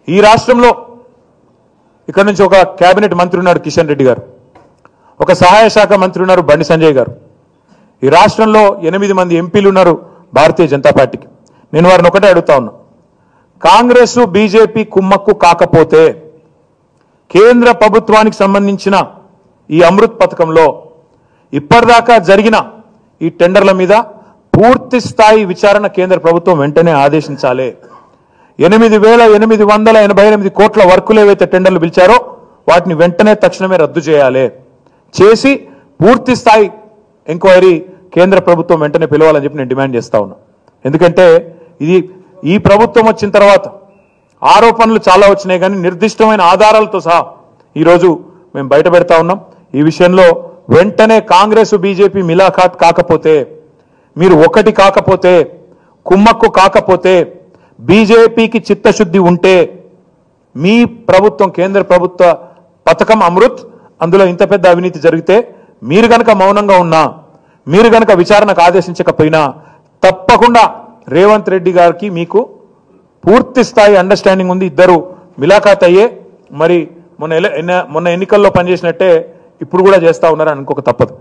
ఈ రాష్ట్రంలో ఇక్కడ నుంచి ఒక కేబినెట్ మంత్రి ఉన్నాడు కిషన్ రెడ్డి గారు ఒక సహాయ శాఖ మంత్రి ఉన్నారు బండి సంజయ్ గారు ఈ రాష్ట్రంలో ఎనిమిది మంది ఎంపీలు ఉన్నారు భారతీయ జనతా పార్టీకి నేను వారిని ఒకటే అడుగుతా ఉన్నా కాంగ్రెస్ బీజేపీ కుమ్మక్కు కాకపోతే కేంద్ర ప్రభుత్వానికి సంబంధించిన ఈ అమృత్ పథకంలో ఇప్పటిదాకా జరిగిన ఈ టెండర్ల మీద పూర్తి స్థాయి విచారణ కేంద్ర ప్రభుత్వం వెంటనే ఆదేశించాలి ఎనిమిది వేల ఎనిమిది వందల ఎనభై ఎనిమిది కోట్ల వర్కులు ఏవైతే టెండర్లు పిలిచారో వాటిని వెంటనే తక్షణమే రద్దు చేయాలి చేసి పూర్తి స్థాయి ఎంక్వైరీ కేంద్ర ప్రభుత్వం వెంటనే పిలవాలని చెప్పి నేను డిమాండ్ చేస్తా ఉన్నా ఎందుకంటే ఇది ఈ ప్రభుత్వం వచ్చిన తర్వాత ఆరోపణలు చాలా వచ్చినాయి కానీ నిర్దిష్టమైన ఆధారాలతో సహా ఈరోజు మేము బయట పెడతా ఉన్నాం ఈ విషయంలో వెంటనే కాంగ్రెస్ బీజేపీ మిలాఖాత్ కాకపోతే మీరు ఒకటి కాకపోతే కుమ్మక్కు కాకపోతే బీజేపీకి చిత్తశుద్ధి ఉంటే మీ ప్రభుత్వం కేంద్ర ప్రభుత్వ పథకం అమృత్ అందులో ఇంత పెద్ద అవినీతి జరిగితే మీరు గనక మౌనంగా ఉన్నా మీరు గనక విచారణకు ఆదేశించకపోయినా తప్పకుండా రేవంత్ రెడ్డి గారికి మీకు పూర్తి స్థాయి అండర్స్టాండింగ్ ఉంది ఇద్దరు మిలాఖాత్ అయ్యే మరి మొన్న ఎల- ఎన్న- మొన్న ఎన్నికల్లో పనిచేసినట్టే ఇప్పుడు కూడా చేస్తా ఉన్నారని అనుకోక తప్పదు